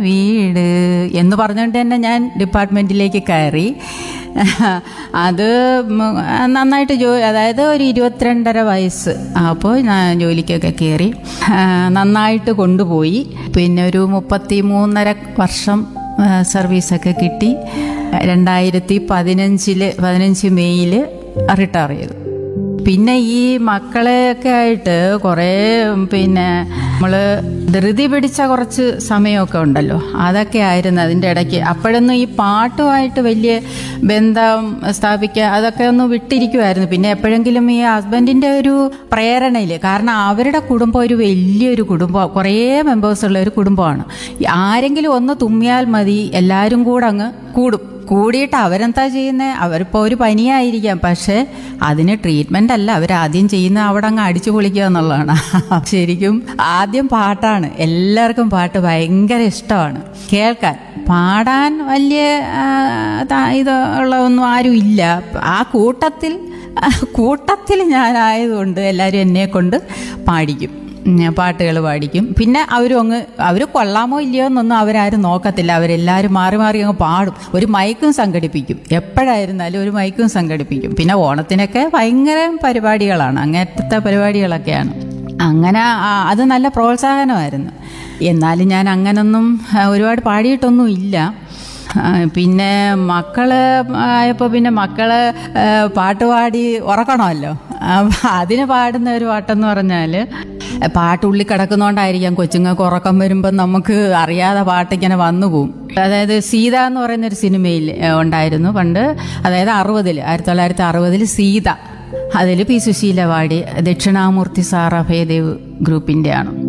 വീട് എന്ന് പറഞ്ഞുകൊണ്ട് തന്നെ ഞാൻ ഡിപ്പാർട്ട്മെൻറ്റിലേക്ക് കയറി അത് ഉം, നന്നായിട്ട് ജോ അതായത് ഒരു ഇരുപത്തിരണ്ടര വയസ്സ് അപ്പോൾ ഞാൻ ജോലിക്കൊക്കെ കയറി ആ, നന്നായിട്ട് കൊണ്ടുപോയി പിന്നെ ഒരു മുപ്പത്തി മൂന്നര വർഷം ആ, സർവീസൊക്കെ കിട്ടി രണ്ടായിരത്തി പതിനഞ്ചില് പതിനഞ്ച് മെയ്യിൽ റിട്ടയർ ചെയ്തു പിന്നെ ഈ മക്കളെയൊക്കെ ആയിട്ട് കുറേ പിന്നെ നമ്മൾ ധൃതി പിടിച്ച കുറച്ച് സമയമൊക്കെ ഉണ്ടല്ലോ അതൊക്കെ ആയിരുന്നു അതിൻ്റെ ഇടയ്ക്ക് അപ്പോഴൊന്നും ഈ പാട്ടുമായിട്ട് വലിയ ബന്ധം സ്ഥാപിക്കുക അതൊക്കെ ഒന്ന് വിട്ടിരിക്കുമായിരുന്നു പിന്നെ എപ്പോഴെങ്കിലും ഈ ഹസ്ബൻഡിൻ്റെ ഒരു പ്രേരണയിൽ കാരണം അവരുടെ കുടുംബം ഒരു വലിയൊരു കുടുംബം കുറേ മെമ്പേഴ്സ് ഉള്ള ഒരു കുടുംബമാണ് ആരെങ്കിലും ഒന്ന് തുമ്മിയാൽ മതി എല്ലാവരും കൂടെ അങ്ങ് കൂടും കൂടിയിട്ട് അവരെന്താ ചെയ്യുന്നത് അവരിപ്പോൾ ഒരു പനിയായിരിക്കാം പക്ഷേ അതിന് ട്രീറ്റ്മെൻ്റ് അല്ല അവരാദ്യം ചെയ്യുന്ന അവിടെ അങ്ങ് അടിച്ചു പൊളിക്കുക എന്നുള്ളതാണ് ശരിക്കും ആദ്യം പാട്ടാണ് എല്ലാവർക്കും പാട്ട് ഭയങ്കര ഇഷ്ടമാണ് കേൾക്കാൻ പാടാൻ വലിയ ആ, ത- ഇത് ഉള്ളതൊന്നും ആരും ഇല്ല ആ കൂട്ടത്തിൽ കൂട്ടത്തിൽ ഞാനായതുകൊണ്ട് എല്ലാവരും എന്നെ കൊണ്ട് പാടിക്കും പാട്ടുകൾ പാടിക്കും പിന്നെ അവരും അങ്ങ് അവർ കൊള്ളാമോ ഇല്ലയോ എന്നൊന്നും അവരാരും നോക്കത്തില്ല അവരെല്ലാവരും മാറി മാറി അങ്ങ് പാടും ഒരു മൈക്കും സംഘടിപ്പിക്കും എപ്പോഴായിരുന്നാലും ഒരു മൈക്കും സംഘടിപ്പിക്കും പിന്നെ ഓണത്തിനൊക്കെ ഭയങ്കര പരിപാടികളാണ് അങ്ങനത്തെ പരിപാടികളൊക്കെയാണ് അങ്ങനെ ആ, അത് നല്ല പ്രോത്സാഹനമായിരുന്നു എന്നാലും ഞാൻ അങ്ങനൊന്നും ആ, ഒരുപാട് പാടിയിട്ടൊന്നും ഇല്ല ആ, പിന്നെ മക്കള് ആയപ്പോൾ പിന്നെ മക്കള് ആ, പാട്ട് പാടി ഉറക്കണമല്ലോ അപ്പം അതിന് പാടുന്ന ഒരു പാട്ടെന്ന് പറഞ്ഞാൽ പാട്ട് ഉള്ളിൽ കിടക്കുന്നതുകൊണ്ടായിരിക്കാം കൊച്ചുങ്ങൾക്ക് ഉറക്കം വരുമ്പം നമുക്ക് അറിയാതെ പാട്ടിങ്ങനെ വന്നു പോകും അതായത് സീത എന്ന് പറയുന്ന ഒരു സിനിമയിൽ ഏ, ഉണ്ടായിരുന്നു പണ്ട് അതായത് അറുപതിൽ ആയിരത്തി തൊള്ളായിരത്തി അറുപതിൽ സീത അതിൽ പി സുശീല പാടി ദക്ഷിണാമൂർത്തി സാർ അഭയദേവ് ഗ്രൂപ്പിൻ്റെ ആണ്